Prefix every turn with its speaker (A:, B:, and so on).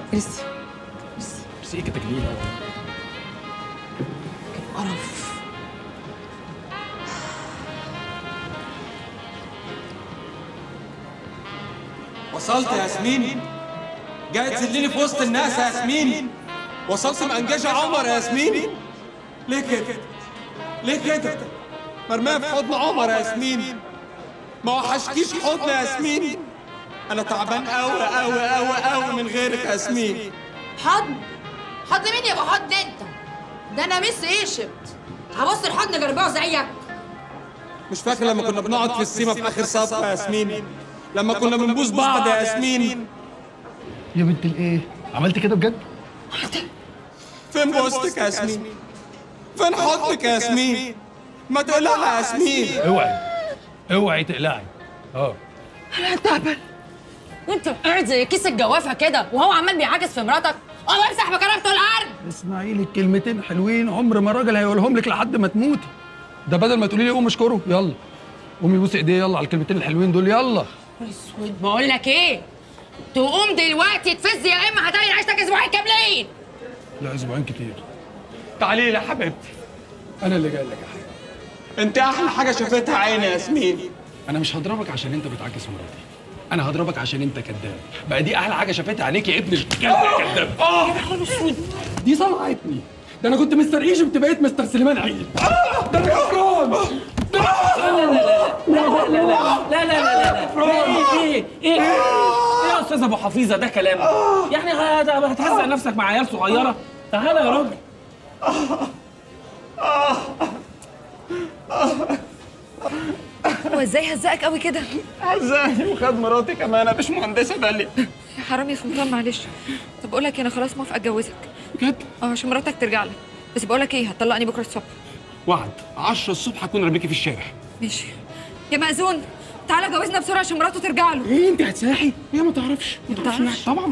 A: ميرسي
B: بس ايه كتجميل
A: قرف
C: وصلت يا ياسمين جاي تذلني في وسط الناس يا ياسمين وصلت مأنجشة عمر يا ياسمين ليه كده ليه كده مرمية في حضن عمر يا ياسمين ما وحشكيش حضن يا ياسمين انا تعبان قوي قوي قوي قوي من غيرك يا ياسمين
D: حضن حضن مين يبقى حضن انت ده انا مس ايجيبت هبص الحضن جربوع زيك
C: مش فاكر لما كنا بنقعد في السيما في اخر صف يا ياسمين لما كنا بنبوس بعض يا ياسمين
B: يا بنت الايه عملت كده بجد
C: فين بوستك يا ياسمين فين حضنك يا ياسمين ما تقلقها يا ياسمين
B: اوعي اوعي تقلعي اه
D: وانت قاعد زي كيس الجوافه كده وهو عمال بيعاكس في مراتك الله يمسح بكرامته الارض
B: اسمعي لي الكلمتين حلوين عمر ما الراجل هيقولهم لك لحد ما تموتي ده بدل ما تقولي لي قوم اشكره يلا قومي بوسي ايديه يلا على الكلمتين الحلوين دول يلا
D: اسود بقول لك ايه تقوم دلوقتي تفز يا اما هتلاقي عيشتك اسبوعين كاملين
B: لا اسبوعين كتير
C: تعالي لي يا حبيبتي انا اللي جاي لك يا حبيبتي انت احلى حاجه شافتها عيني يا ياسمين
B: انا مش هضربك عشان انت بتعاكس مراتي انا هضربك عشان انت كذاب بقى دي احلى حاجه شافتها عينيك يا ابن الكلب كذاب دي صنعتني ده انا كنت مستر ايجيبت بقيت مستر سليمان عيد ده انا غفران
E: لا لا لا لا ايه ايه ايه ايه يا استاذ ابو حفيظه ده كلام يعني هت- هتهزق نفسك مع عيال صغيره تعالى يا راجل
A: هو ازاي هزقك قوي كده
C: عزاني وخد مراتي كمان يا باشمهندسه داليا
A: يا حرامي يا سلطان معلش طب بقول لك انا خلاص موافقه اتجوزك
B: بجد
A: اه عشان مراتك ترجع لك بس بقول لك ايه هتطلقني بكره الصبح
B: وعد 10 الصبح هكون رميكي في الشارع
A: ماشي يا مأذون تعالى جوزنا بسرعه عشان مراته ترجع له
B: ايه انت هتساحي هي ما تعرفش
A: ما تعرفش؟
B: طبعا